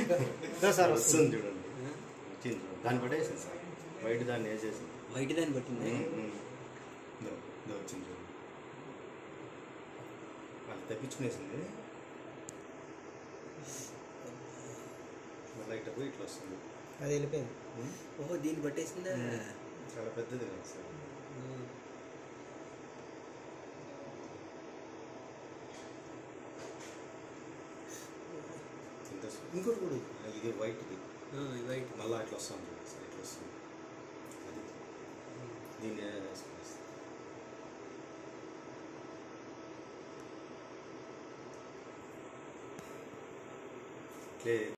ఇదో సార్ వస్తుంది చూడండి వచ్చింది చూడండి దాన్ని పట్టేసింది సార్ వైట్ దాన్ని వేసేసింది వైట్ దాన్ని పట్టింది ఉమ్, ఉమ్. ఇదో, ఇదో వచ్చింది చూడండి వాళ్ళు తప్పించుకునేసింది మళ్ళీ ఇట్లా పోయి ఇట్లా వస్తుంది అది వెళ్ళిపోయింది ఉమ్. ఓహో దీన్ని పట్టేసిందా చాలా పెద్దది కదా సార్ ఇంత స్- ఇంకోటి కూడా ఉంది. ఇది వైట్ది ఆ, ఈ వైట్ మళ్ళీ అట్లా వస్తుంది చూడండి సార్ ఇట్లా వస్తుంది అది దీన్ని వేసుకునేస్తాను ఇట్లే